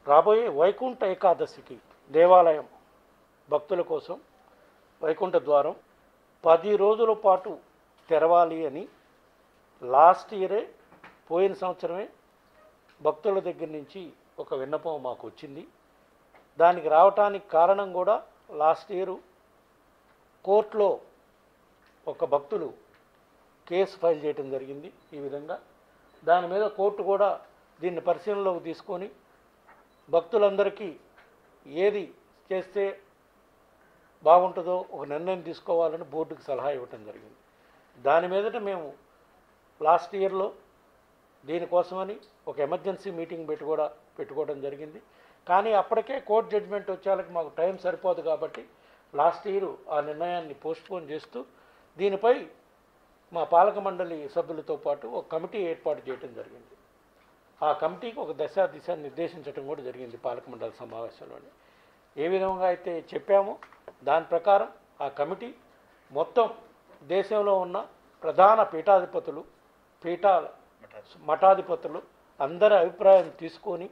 రాబోయే వైకుంఠ ఏకాదశికి దేవాలయం భక్తుల కోసం వైకుంఠ ద్వారం పది రోజుల పాటు తెరవాలి అని లాస్ట్ ఇయరే పోయిన సంవత్సరమే భక్తుల దగ్గర నుంచి ఒక విన్నపం మాకు వచ్చింది దానికి రావటానికి కారణం కూడా లాస్ట్ ఇయర్ కోర్టులో ఒక భక్తులు కేసు ఫైల్ చేయడం జరిగింది ఈ విధంగా దాని మీద కోర్టు కూడా దీన్ని పరిశీలనలోకి తీసుకొని భక్తులందరికీ ఏది చేస్తే బాగుంటుందో ఒక నిర్ణయం తీసుకోవాలని బోర్డుకి సలహా ఇవ్వటం జరిగింది దాని మీదట మేము లాస్ట్ ఇయర్లో దీనికోసమని ఒక ఎమర్జెన్సీ మీటింగ్ పెట్టి కూడా పెట్టుకోవడం జరిగింది కానీ అప్పటికే కోర్టు జడ్జిమెంట్ వచ్చేళ్ళకి మాకు టైం సరిపోదు కాబట్టి లాస్ట్ ఇయర్ ఆ నిర్ణయాన్ని పోస్ట్పోన్ చేస్తూ దీనిపై మా పాలక మండలి సభ్యులతో పాటు ఒక కమిటీ ఏర్పాటు చేయడం జరిగింది ఆ కమిటీకి ఒక దశ దిశ నిర్దేశించడం కూడా జరిగింది పాలక మండలి సమావేశంలోని ఏ విధంగా అయితే చెప్పామో దాని ప్రకారం ఆ కమిటీ మొత్తం దేశంలో ఉన్న ప్రధాన పీఠాధిపతులు పీఠాల మఠాధిపతులు అందరి అభిప్రాయం తీసుకొని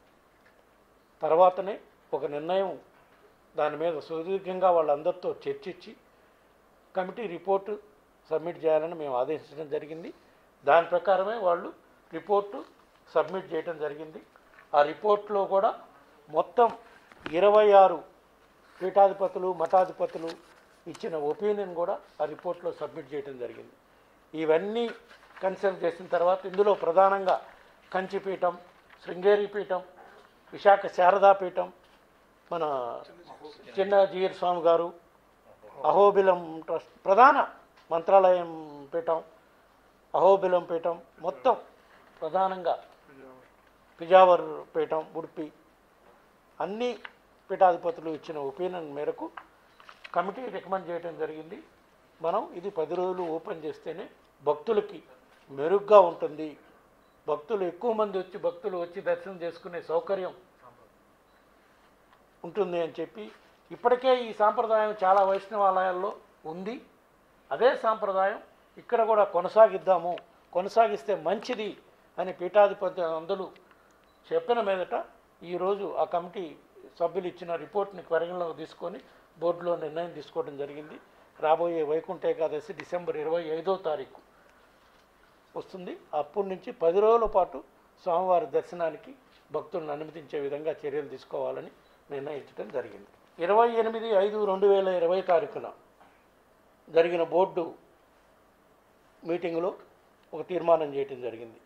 తర్వాతనే ఒక నిర్ణయం దాని మీద సుదీర్ఘంగా వాళ్ళందరితో చర్చించి కమిటీ రిపోర్టు సబ్మిట్ చేయాలని మేము ఆదేశించడం జరిగింది దాని ప్రకారమే వాళ్ళు రిపోర్టు సబ్మిట్ చేయడం జరిగింది ఆ రిపోర్ట్లో కూడా మొత్తం ఇరవై ఆరు పీఠాధిపతులు మఠాధిపతులు ఇచ్చిన ఒపీనియన్ కూడా ఆ రిపోర్ట్లో సబ్మిట్ చేయడం జరిగింది ఇవన్నీ కన్సిడర్ చేసిన తర్వాత ఇందులో ప్రధానంగా కంచిపీఠం శృంగేరి పీఠం విశాఖ శారదా పీఠం మన చిన్న జీయర్ స్వామి గారు అహోబిలం ట్రస్ట్ ప్రధాన మంత్రాలయం పీఠం అహోబిలం పీఠం మొత్తం ప్రధానంగా పిజావర్ పీఠం ఉడిపి అన్ని పీఠాధిపతులు ఇచ్చిన ఒపీనియన్ మేరకు కమిటీ రికమెండ్ చేయడం జరిగింది మనం ఇది పది రోజులు ఓపెన్ చేస్తేనే భక్తులకి మెరుగ్గా ఉంటుంది భక్తులు ఎక్కువ మంది వచ్చి భక్తులు వచ్చి దర్శనం చేసుకునే సౌకర్యం ఉంటుంది అని చెప్పి ఇప్పటికే ఈ సాంప్రదాయం చాలా వైష్ణవాలయాల్లో ఉంది అదే సాంప్రదాయం ఇక్కడ కూడా కొనసాగిద్దాము కొనసాగిస్తే మంచిది అని పీఠాధిపతి అందరూ చెప్పిన మీదట ఈరోజు ఆ కమిటీ సభ్యులు ఇచ్చిన రిపోర్ట్ని పరిగణలోకి తీసుకొని బోర్డులో నిర్ణయం తీసుకోవడం జరిగింది రాబోయే వైకుంఠ ఏకాదశి డిసెంబర్ ఇరవై ఐదో తారీఖు వస్తుంది అప్పటి నుంచి పది రోజుల పాటు స్వామివారి దర్శనానికి భక్తులను అనుమతించే విధంగా చర్యలు తీసుకోవాలని నిర్ణయించడం జరిగింది ఇరవై ఎనిమిది ఐదు రెండు వేల ఇరవై తారీఖున జరిగిన బోర్డు మీటింగ్లో ఒక తీర్మానం చేయటం జరిగింది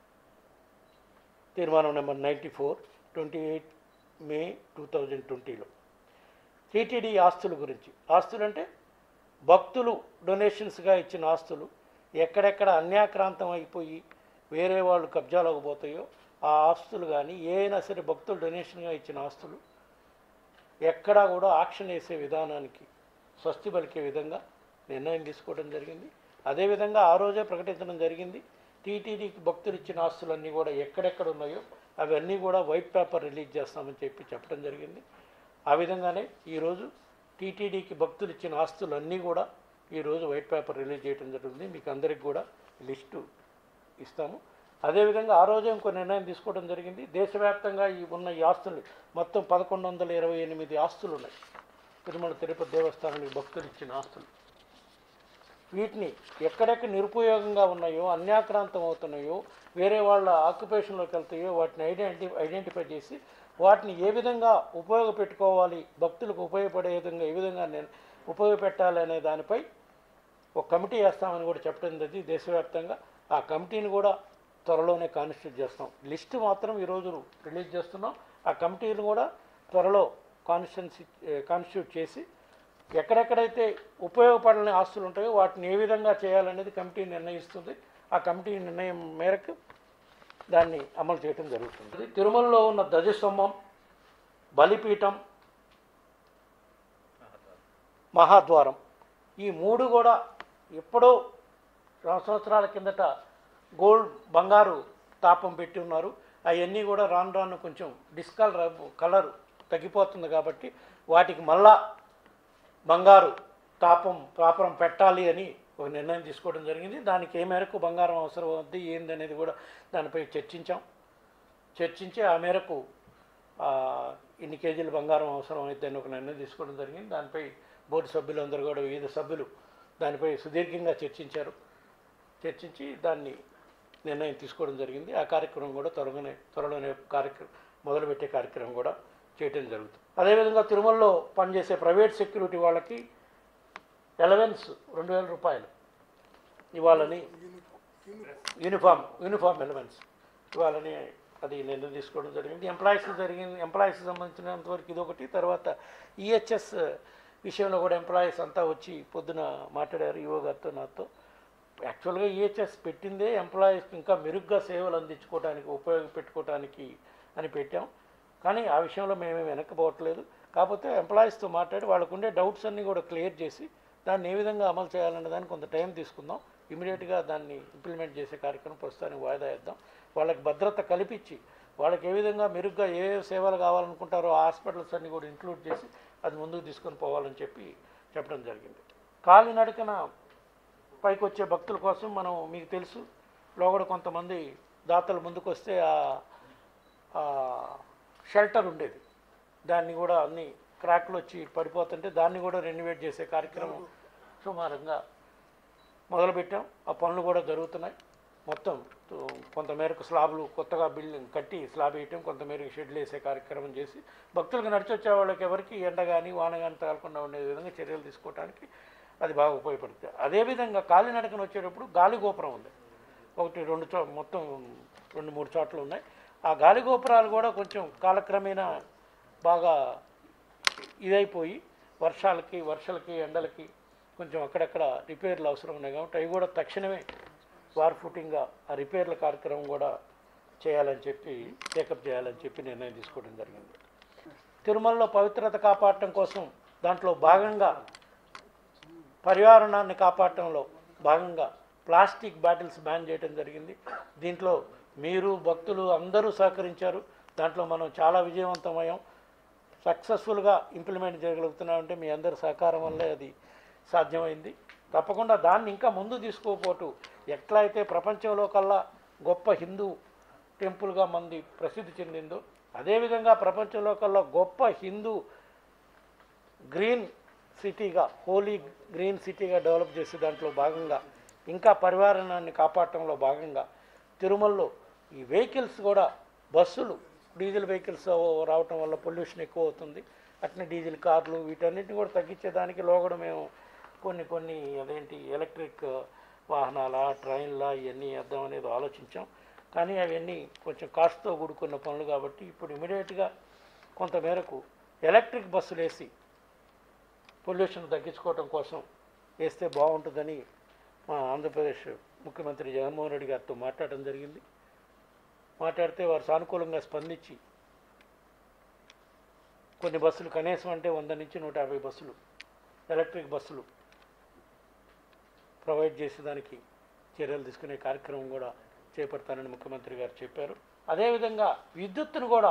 తీర్మానం number ninety four twenty eight May two thousand ట్వంటీలో టీటీడీ ఆస్తుల గురించి ఆస్తులు అంటే భక్తులు డొనేషన్స్గా ఇచ్చిన ఆస్తులు ఎక్కడెక్కడ అన్యాక్రాంతం అయిపోయి వేరే వాళ్ళు కబ్జాలోకి పోతాయో ఆ ఆస్తులు కానీ ఏ అయినా సరే భక్తులు డొనేషన్గా ఇచ్చిన ఆస్తులు ఎక్కడా కూడా ఆక్షన్ వేసే విధానానికి స్వస్తి పలికే విధంగా నిర్ణయం తీసుకోవడం జరిగింది అదేవిధంగా ఆ రోజే ప్రకటించడం జరిగింది టీటీడీకి భక్తులు ఇచ్చిన ఆస్తులన్నీ కూడా ఎక్కడెక్కడ ఉన్నాయో అవన్నీ కూడా వైట్ పేపర్ రిలీజ్ చేస్తామని చెప్పి చెప్పడం జరిగింది ఆ విధంగానే ఈరోజు టీటీడీకి భక్తులు ఇచ్చిన ఆస్తులన్నీ కూడా ఈరోజు వైట్ పేపర్ రిలీజ్ చేయడం జరుగుతుంది మీకు అందరికి కూడా లిస్టు ఇస్తాము అదేవిధంగా ఆ రోజే ఇంకో నిర్ణయం తీసుకోవడం జరిగింది దేశవ్యాప్తంగా ఈ ఉన్న ఈ ఆస్తులు మొత్తం పదకొండు వందల ఇరవై ఎనిమిది ఆస్తులు ఉన్నాయి తిరుమల తిరుపతి దేవస్థానానికి భక్తులు ఇచ్చిన ఆస్తులు వీటిని ఎక్కడెక్కడ నిరుపయోగంగా ఉన్నాయో అన్యాక్రాంతం అవుతున్నాయో వేరే వాళ్ళ ఆక్యుపేషన్లోకి వెళ్తాయో వాటిని ఐడెంటి ఐడెంటిఫై చేసి వాటిని ఏ విధంగా ఉపయోగపెట్టుకోవాలి భక్తులకు ఉపయోగపడే విధంగా ఏ విధంగా నేను ఉపయోగపెట్టాలి అనే దానిపై ఒక కమిటీ వేస్తామని కూడా చెప్పడం జరిగింది దేశవ్యాప్తంగా ఆ కమిటీని కూడా త్వరలోనే కాన్స్టిట్యూట్ చేస్తాం లిస్టు మాత్రం ఈరోజు రిలీజ్ చేస్తున్నాం ఆ కమిటీని కూడా త్వరలో కాన్స్టిట్యూన్సీ కాన్స్టిట్యూట్ చేసి ఎక్కడెక్కడైతే ఉపయోగపడని ఆస్తులు ఉంటాయో వాటిని ఏ విధంగా చేయాలనేది కమిటీ నిర్ణయిస్తుంది ఆ కమిటీ నిర్ణయం మేరకు దాన్ని అమలు చేయడం జరుగుతుంది తిరుమలలో ఉన్న ధ్వజస్తంభం బలిపీఠం మహాద్వారం ఈ మూడు కూడా ఎప్పుడో రెండు సంవత్సరాల కిందట గోల్డ్ బంగారు తాపం పెట్టి ఉన్నారు అవన్నీ కూడా రాను రాను కొంచెం డిస్కలర్ కలర్ తగ్గిపోతుంది కాబట్టి వాటికి మళ్ళా బంగారు తాపం పాపరం పెట్టాలి అని ఒక నిర్ణయం తీసుకోవడం జరిగింది దానికి ఏ మేరకు బంగారం అవసరం అవుద్ది ఏందనేది కూడా దానిపై చర్చించాం చర్చించి ఆ మేరకు ఆ, ఇన్ని కేజీల బంగారం అవసరం అవుతుందని ఒక నిర్ణయం తీసుకోవడం జరిగింది దానిపై బోర్డు సభ్యులందరూ కూడా వివిధ సభ్యులు దానిపై సుదీర్ఘంగా చర్చించారు చర్చించి దాన్ని నిర్ణయం తీసుకోవడం జరిగింది ఆ కార్యక్రమం కూడా త్వరగానే త్వరలోనే కార్యక్రమం మొదలుపెట్టే కార్యక్రమం కూడా చేయటం జరుగుతుంది అదేవిధంగా తిరుమలలో పనిచేసే ప్రైవేట్ సెక్యూరిటీ వాళ్ళకి ఎలవెన్స్ రెండు వేల రూపాయలు ఇవ్వాలని యూనిఫామ్ యూనిఫామ్ ఎలవెన్స్ ఇవ్వాలని అది నిర్ణయం తీసుకోవడం జరిగింది ఎంప్లాయీస్ జరిగింది ఎంప్లాయీస్ సంబంధించినంత వరకు ఇది ఒకటి తర్వాత ఈహెచ్ఎస్ విషయంలో కూడా ఎంప్లాయీస్ అంతా వచ్చి పొద్దున మాట్లాడారు ఈవో గారితో నాతో యాక్చువల్గా ఈహెచ్ఎస్ పెట్టిందే ఎంప్లాయీస్కి ఇంకా మెరుగ్గా సేవలు అందించుకోవడానికి ఉపయోగపెట్టుకోవడానికి అని పెట్టాం కానీ ఆ విషయంలో మేమేమి వెనక్కిపోవట్లేదు కాకపోతే ఎంప్లాయీస్తో మాట్లాడి వాళ్ళకు ఉండే డౌట్స్ అన్నీ కూడా క్లియర్ చేసి దాన్ని ఏ విధంగా అమలు చేయాలనే దానికి కొంత టైం తీసుకుందాం ఇమీడియట్గా దాన్ని ఇంప్లిమెంట్ చేసే కార్యక్రమం ప్రస్తుతానికి వాయిదా ఇద్దాం వాళ్ళకి భద్రత కల్పించి వాళ్ళకి ఏ విధంగా మెరుగ్గా ఏ ఏ సేవలు కావాలనుకుంటారో ఆ హాస్పిటల్స్ అన్ని కూడా ఇంక్లూడ్ చేసి అది ముందుకు తీసుకొని పోవాలని చెప్పి చెప్పడం జరిగింది కాలినడకన పైకి వచ్చే భక్తుల కోసం మనం మీకు తెలుసు లోగడ కొంతమంది దాతలు ముందుకు వస్తే ఆ- ఆ షెల్టర్ ఉండేది దాన్ని కూడా అన్ని క్రాక్లు వచ్చి పడిపోతుంటే దాన్ని కూడా రెన్యువేట్ చేసే కార్యక్రమం సుమారంగా మొదలుపెట్టాం ఆ పనులు కూడా జరుగుతున్నాయి మొత్తం తో- కొంతమేరకు స్లాబ్లు కొత్తగా బిల్డింగ్ కట్టి స్లాబ్ వేయటం కొంతమేరకు షెడ్లు వేసే కార్యక్రమం చేసి భక్తులకు నడిచొచ్చే వాళ్ళకి ఎవరికి ఎండ కానీ వాన కానీ తగలకుండా ఉండే విధంగా చర్యలు తీసుకోవడానికి అది బాగా ఉపయోగపడుతుంది అదేవిధంగా కాలినడకన వచ్చేటప్పుడు గాలి గోపురం ఉంది ఒకటి రెండు చో మొత్తం రెండు మూడు చోట్ల ఉన్నాయి ఆ గాలి గోపురాలు కూడా కొంచెం కాలక్రమేణా బాగా ఇదైపోయి వర్షాలకి వర్షాలకి ఎండలకి కొంచెం అక్కడక్కడ రిపేర్లు అవసరం ఉన్నాయి కాబట్టి అవి కూడా తక్షణమే వార్ ఫుటింగ్గా ఆ రిపేర్ల కార్యక్రమం కూడా చేయాలని చెప్పి టేకప్ చేయాలని చెప్పి నిర్ణయం తీసుకోవడం జరిగింది తిరుమలలో పవిత్రత కాపాడటం కోసం దాంట్లో భాగంగా పర్యావరణాన్ని కాపాడటంలో భాగంగా ప్లాస్టిక్ బాటిల్స్ బ్యాన్ చేయడం జరిగింది దీంట్లో మీరు భక్తులు అందరూ సహకరించారు దాంట్లో మనం చాలా విజయవంతమయ్యాం సక్సెస్ఫుల్గా ఇంప్లిమెంట్ చేయగలుగుతున్నామంటే మీ అందరి సహకారం వల్లే అది సాధ్యమైంది తప్పకుండా దాన్ని ఇంకా ముందు తీసుకోపోతూ ఎట్లా అయితే ప్రపంచంలో కల్లా గొప్ప హిందూ టెంపుల్గా మంది ప్రసిద్ధి చెందిందో అదేవిధంగా ప్రపంచంలో కల్లా గొప్ప హిందూ గ్రీన్ సిటీగా హోలీ గ్రీన్ సిటీగా డెవలప్ చేసే దాంట్లో భాగంగా ఇంకా పర్యావరణాన్ని కాపాడటంలో భాగంగా తిరుమలలో ఈ వెహికల్స్ కూడా బస్సులు డీజిల్ వెహికల్స్ రావటం వల్ల పొల్యూషన్ ఎక్కువ అవుతుంది అట్నే డీజిల్ కార్లు వీటన్నిటిని కూడా తగ్గించేదానికి లోగడ మేము కొన్ని కొన్ని అదేంటి ఎలక్ట్రిక్ వాహనాల ట్రైన్ల ఇవన్నీ వేద్దాం అనేది ఆలోచించాం కానీ అవన్నీ కొంచెం కాస్ట్తో కూడుకున్న పనులు కాబట్టి ఇప్పుడు ఇమీడియట్గా కొంతమేరకు ఎలక్ట్రిక్ బస్సులు వేసి పొల్యూషన్ తగ్గించుకోవడం కోసం వేస్తే బాగుంటుందని మా ఆంధ్రప్రదేశ్ ముఖ్యమంత్రి జగన్మోహన్ రెడ్డి గారితో మాట్లాడడం జరిగింది మాట్లాడితే వారు సానుకూలంగా స్పందించి కొన్ని బస్సులు కనీసం అంటే వంద నుంచి నూట యాభై బస్సులు ఎలక్ట్రిక్ బస్సులు ప్రొవైడ్ చేసేదానికి చర్యలు తీసుకునే కార్యక్రమం కూడా చేపడతానని ముఖ్యమంత్రి గారు చెప్పారు అదేవిధంగా విద్యుత్తును కూడా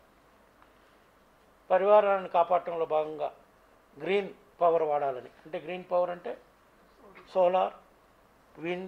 పరివారాన్ని కాపాడటంలో భాగంగా గ్రీన్ పవర్ వాడాలని అంటే గ్రీన్ పవర్ అంటే సోలార్ విండ్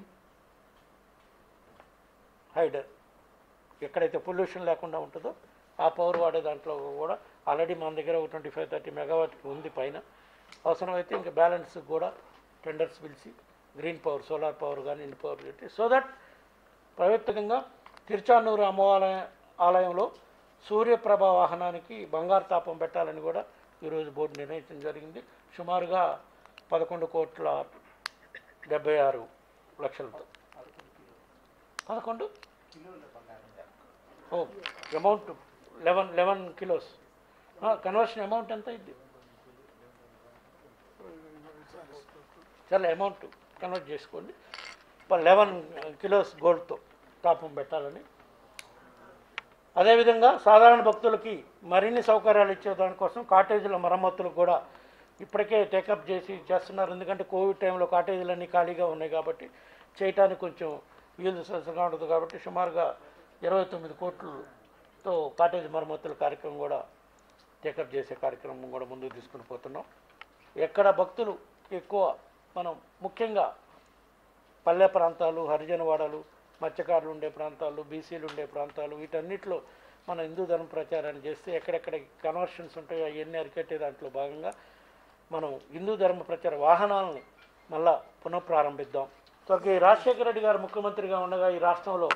హైడర్ ఎక్కడైతే పొల్యూషన్ లేకుండా ఉంటుందో ఆ పవర్ వాడే దాంట్లో కూడా ఆల్రెడీ మన దగ్గర ఒక ట్వంటీ ఫైవ్ థర్టీ మెగావాట్కి ఉంది పైన అవసరమైతే ఇంకా బ్యాలెన్స్ కూడా టెండర్స్ పిలిచి గ్రీన్ పవర్ సోలార్ పవర్ కానీ ఇండ్ పవర్ పెట్టి సో దట్ ప్రత్యేకంగా తిరుచానూరు అమ్మవాలయ ఆలయంలో సూర్యప్రభ వాహనానికి బంగారు తాపం పెట్టాలని కూడా ఈరోజు బోర్డు నిర్ణయించడం జరిగింది సుమారుగా పదకొండు కోట్ల డెబ్బై ఆరు లక్షలతో పదకొండు ఓ amount eleven eleven kilos conversion amount ఎంత అయింది చాలా అమౌంట్ కన్వర్ట్ చేసుకోండి లెవెన్ కిలోస్ గోల్డ్తో తాపం పెట్టాలని అదేవిధంగా సాధారణ భక్తులకి మరిన్ని సౌకర్యాలు ఇచ్చే దానికోసం కాటేజీల మరమ్మతులకు కూడా ఇప్పటికే టేకప్ చేసి చేస్తున్నారు ఎందుకంటే కోవిడ్ టైంలో కాటేజీలన్నీ ఖాళీగా ఉన్నాయి కాబట్టి చేయటానికి కొంచెం వీలు సరసగా ఉంటుంది కాబట్టి సుమారుగా ఇరవై తొమ్మిది కోట్లతో కాటేజ్ మరమ్మతుల కార్యక్రమం కూడా టేకప్ చేసే కార్యక్రమం కూడా ముందుకు తీసుకుని పోతున్నాం ఎక్కడ భక్తులు ఎక్కువ మనం ముఖ్యంగా పల్లె ప్రాంతాలు హరిజనవాడలు మత్స్యకారులు ఉండే ప్రాంతాలు బీసీలు ఉండే ప్రాంతాలు వీటన్నిటిలో మన హిందూ ధర్మ ప్రచారాన్ని చేస్తే ఎక్కడెక్కడ కన్వర్షన్స్ ఉంటాయో అవన్నీ అరికట్టే దాంట్లో భాగంగా మనం హిందూ ధర్మ ప్రచార వాహనాలని మళ్ళా పునఃప్రారంభిద్దాం స్వర్గీయ రాజశేఖర రెడ్డి గారు ముఖ్యమంత్రిగా ఉండగా ఈ రాష్ట్రంలో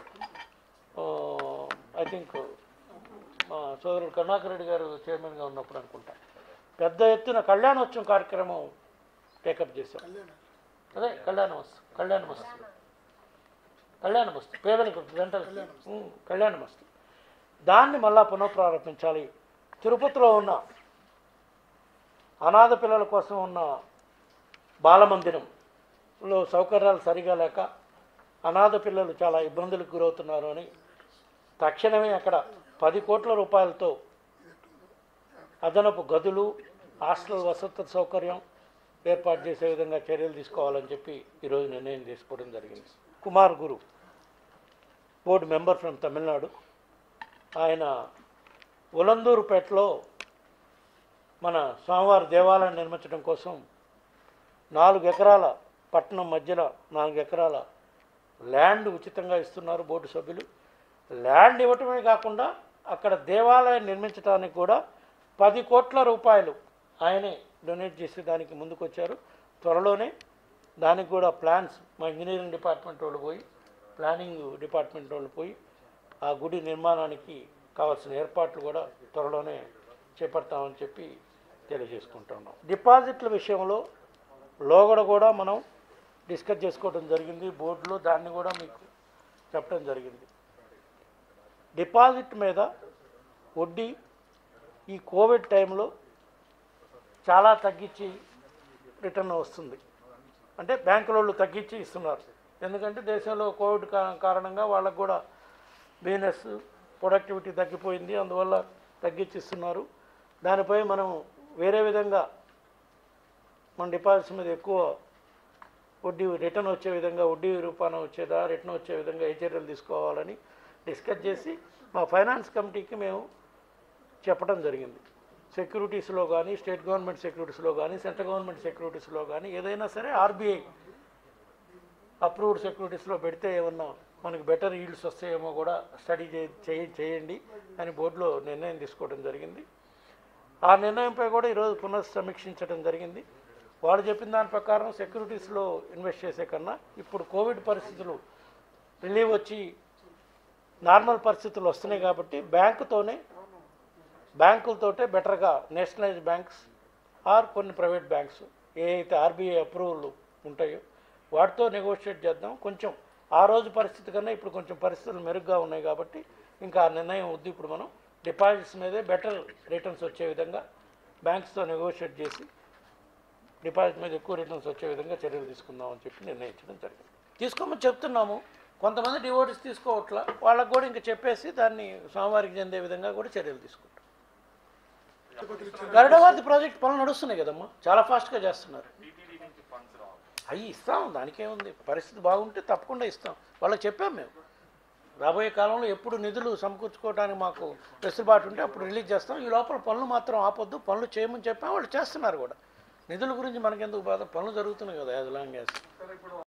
ఐ థింక్ మా సోదరుడు కరుణాకర్ రెడ్డి గారు చైర్మన్గా ఉన్నప్పుడు అనుకుంటా పెద్ద ఎత్తున కళ్యాణోత్సవం కార్యక్రమం టేకప్ చేశాం అదే కళ్యాణమస్తు కళ్యాణమస్తు కళ్యాణమస్తు పేదలకు జంటలు ఉమ్, కళ్యాణమస్తు దాన్ని మళ్ళా పునఃప్రారంభించాలి తిరుపతిలో ఉన్న అనాథ పిల్లల కోసం ఉన్న బాలమందిరంలో సౌకర్యాలు సరిగా లేక అనాథ పిల్లలు చాలా ఇబ్బందులకు గురవుతున్నారు అని తక్షణమే అక్కడ పది కోట్ల రూపాయలతో అదనపు గదులు హాస్టల్ వసతి సౌకర్యం ఏర్పాటు చేసే విధంగా చర్యలు తీసుకోవాలని చెప్పి ఈరోజు నిర్ణయం తీసుకోవడం జరిగింది Kumar Guru board member from Tamil Nadu ఆయన ఉలందూరుపేటలో మన స్వామివారి దేవాలయం నిర్మించడం కోసం నాలుగు ఎకరాల పట్టణం మధ్యలో నాలుగు ఎకరాల ల్యాండ్ ఉచితంగా ఇస్తున్నారు బోర్డు సభ్యులు ల్యాండ్ ఇవ్వటమే కాకుండా అక్కడ దేవాలయం నిర్మించడానికి కూడా పది కోట్ల రూపాయలు ఆయనే డొనేట్ చేసి దానికి ముందుకొచ్చారు త్వరలోనే దానికి కూడా ప్లాన్స్ మా ఇంజనీరింగ్ డిపార్ట్మెంట్ వాళ్ళు పోయి ప్లానింగ్ డిపార్ట్మెంట్ వాళ్ళు పోయి ఆ గుడి నిర్మాణానికి కావాల్సిన ఏర్పాట్లు కూడా త్వరలోనే చేపడతామని చెప్పి తెలియజేసుకుంటున్నాం డిపాజిట్ల విషయంలో లోగడ కూడా మనం డిస్కస్ చేసుకోవడం జరిగింది బోర్డులో దాన్ని కూడా మీకు చెప్పడం జరిగింది డిపాజిట్ మీద వడ్డీ ఈ కోవిడ్ టైంలో చాలా తగ్గించి రిటర్న్ వస్తుంది అంటే బ్యాంకుల వాళ్ళు తగ్గించి ఇస్తున్నారు ఎందుకంటే దేశంలో కోవిడ్ కా- కారణంగా వాళ్ళకు కూడా బిజినెస్ ప్రొడక్టివిటీ తగ్గిపోయింది అందువల్ల తగ్గించి ఇస్తున్నారు దానిపై మనం వేరే విధంగా మన డిపాజిట్స్ మీద ఎక్కువ వడ్డీ రిటర్న్ వచ్చే విధంగా వడ్డీ రూపాన వచ్చేదా రిటర్న్ వచ్చే విధంగా ఏ చర్యలు తీసుకోవాలని డిస్కస్ చేసి మా ఫైనాన్స్ కమిటీకి మేము చెప్పడం జరిగింది సెక్యూరిటీస్లో కానీ స్టేట్ గవర్నమెంట్ సెక్యూరిటీస్లో కానీ సెంట్రల్ గవర్నమెంట్ సెక్యూరిటీస్లో కానీ ఏదైనా సరే ఆర్బీఐ అప్రూవ్డ్ సెక్యూరిటీస్లో పెడితే ఏమన్నా మనకి బెటర్ ఈల్డ్స్ వస్తాయేమో కూడా స్టడీ చేయ చేయండి అని బోర్డులో నిర్ణయం తీసుకోవడం జరిగింది ఆ నిర్ణయంపై కూడా ఈరోజు పునఃసమీక్షించడం జరిగింది వాళ్ళు చెప్పిన దాని ప్రకారం సెక్యూరిటీస్లో ఇన్వెస్ట్ చేసే కన్నా ఇప్పుడు కోవిడ్ పరిస్థితులు రిలీవ్ వచ్చి నార్మల్ పరిస్థితులు వస్తున్నాయి కాబట్టి బ్యాంకుతోనే బ్యాంకులతోటే బెటర్గా నేషనలైజ్ బ్యాంక్స్ ఆర్ కొన్ని ప్రైవేట్ బ్యాంక్స్ ఏ అయితే ఆర్బీఐ అప్రూవల్ ఉంటాయో వాటితో నెగోషియేట్ చేద్దాం కొంచెం ఆ రోజు పరిస్థితి కన్నా ఇప్పుడు కొంచెం పరిస్థితులు మెరుగ్గా ఉన్నాయి కాబట్టి ఇంకా ఆ నిర్ణయం వద్దు ఇప్పుడు మనం డిపాజిట్స్ మీదే బెటర్ రిటర్న్స్ వచ్చే విధంగా బ్యాంక్స్తో నెగోషియేట్ చేసి డిపాజిట్ మీద ఎక్కువ రిటర్న్స్ వచ్చే విధంగా చర్యలు తీసుకుందాం అని చెప్పి నిర్ణయించడం జరిగింది తీసుకోమని చెప్తున్నాము కొంతమంది డివోటీస్ తీసుకోవట్లా వాళ్ళకు కూడా ఇంకా చెప్పేసి దాన్ని స్వామివారికి చెందే విధంగా కూడా చర్యలు తీసుకుంటాం గరుడవాది ప్రాజెక్ట్ పనులు నడుస్తున్నాయి కదమ్మా చాలా ఫాస్ట్గా చేస్తున్నారు అవి ఇస్తాం దానికేముంది పరిస్థితి బాగుంటే తప్పకుండా ఇస్తాం వాళ్ళకి చెప్పాం మేము రాబోయే కాలంలో ఎప్పుడు నిధులు సమకూర్చుకోవడానికి మాకు వెసులుబాటు ఉంటే అప్పుడు రిలీజ్ చేస్తాం ఈ లోపల పనులు మాత్రం ఆపొద్దు పనులు చేయమని చెప్పాం వాళ్ళు చేస్తున్నారు కూడా నిధుల గురించి మనకెందుకు బాధ పనులు జరుగుతున్నాయి కదా యాజ్ లాంగ్ యాజ్